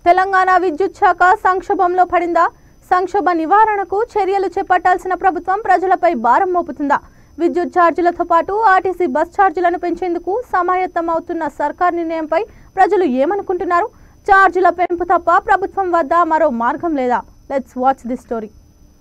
తెలంగాణ విద్యుత్ శాఖ సంక్షోభంలో పడిందా సంక్షోభ నివారణకు చర్యలు చేపట్టాల్సిన ప్రభుత్వం ప్రజలపై భారం మోపుతుందా విద్యుత్ ఛార్జీలతో పాటు ఆర్టీసీ బస్ ఛార్జీలను పెంచేందుకు సమాయత్తం అవుతున్న సర్కార్ నిర్ణయంపై ప్రజలు ఏమనుకుంటున్నారు ఛార్జీల పెంపు తప్ప ప్రభుత్వం వద్ద మరో మార్గం లేదా let's watch the story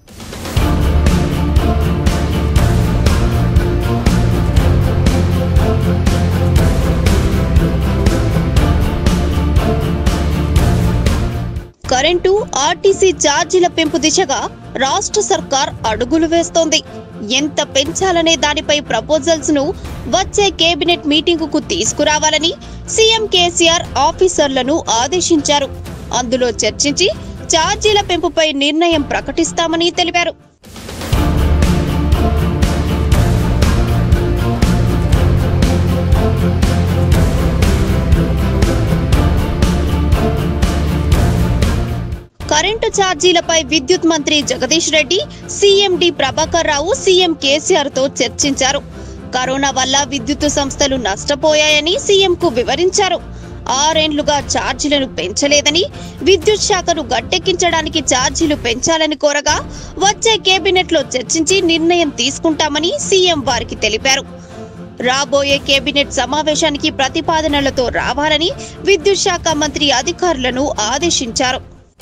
current RTC ఛార్జీల పెంపు దిశగా రాష్ట్ర సర్కార్ అడుగులు వేస్తోంది ఎంత పెంచాలనే దానిపై ప్రపోజల్స్ ను వచ్చే కేబినెట్ మీటింగుకు తీసుకురావాలని సీఎం కేసీఆర్ ఆఫీసర్లను ఆదేశించారు అందులో చర్చించి ఛార్జీల పెంపుపై నిర్ణయం ప్రకటిస్తామని తెలిపారు కరెంటు ఛార్జీలపై విద్యుత్ మంత్రి జగదీష్ రెడ్డి సీఎండి ప్రభాకర్ రావు సీఎం కేసీఆర్ తో చర్చించారు కరోనా వల్ల విద్యుత్ సంస్థలు నష్టపోయాయని సీఎం కు వివరించారు ఆరేండ్లుగా ఛార్జీలను పెంచలేదని విద్యుత్ శాఖను గట్టెక్కించడానికి ఛార్జీలు పెంచాలని కోరగా వచ్చే కేబినెట్ లో చర్చించి నిర్ణయం తీసుకుంటామని సీఎం వారికి తెలిపారు రాబోయే కేబినెట్ సమావేశానికి ప్రతిపాదనలతో రావాలని విద్యుత్ శాఖ మంత్రి అధికారులను ఆదేశించారు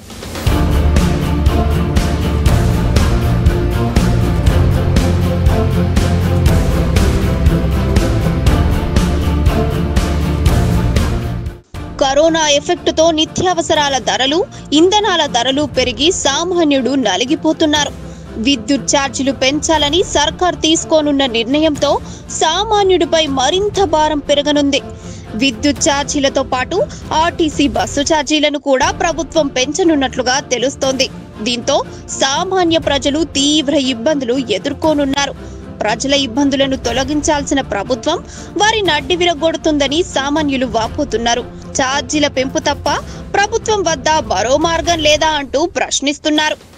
కరోనా ఎఫెక్టుతో నిత్యావసరాల ధరలు ఇంధనాల ధరలు పెరిగి సామాన్యుడు నలిగిపోతున్నారు విద్యుత్ ఛార్జీలు పెంచాలని సర్కార్ తీసుకోనున్న నిర్ణయంతో సామాన్యుడిపై మరింత భారం పెరగనుంది విద్యుత్ ఛార్జీలతో పాటు ఆర్టీసీ బస్సు ఛార్జీలను కూడా ప్రభుత్వం పెంచనున్నట్లుగా తెలుస్తోంది దీంతో సామాన్య ప్రజలు తీవ్ర ఇబ్బందులు ఎదుర్కోనున్నారు ప్రజల ఇబ్బందులను తొలగించాల్సిన ప్రభుత్వం వారి నడ్డి విరగొడుతుందని సామాన్యులు వాపోతున్నారు ఛార్జీల పెంపు తప్ప ప్రభుత్వం వద్ద మరో మార్గం లేదా అంటూ ప్రశ్నిస్తున్నారు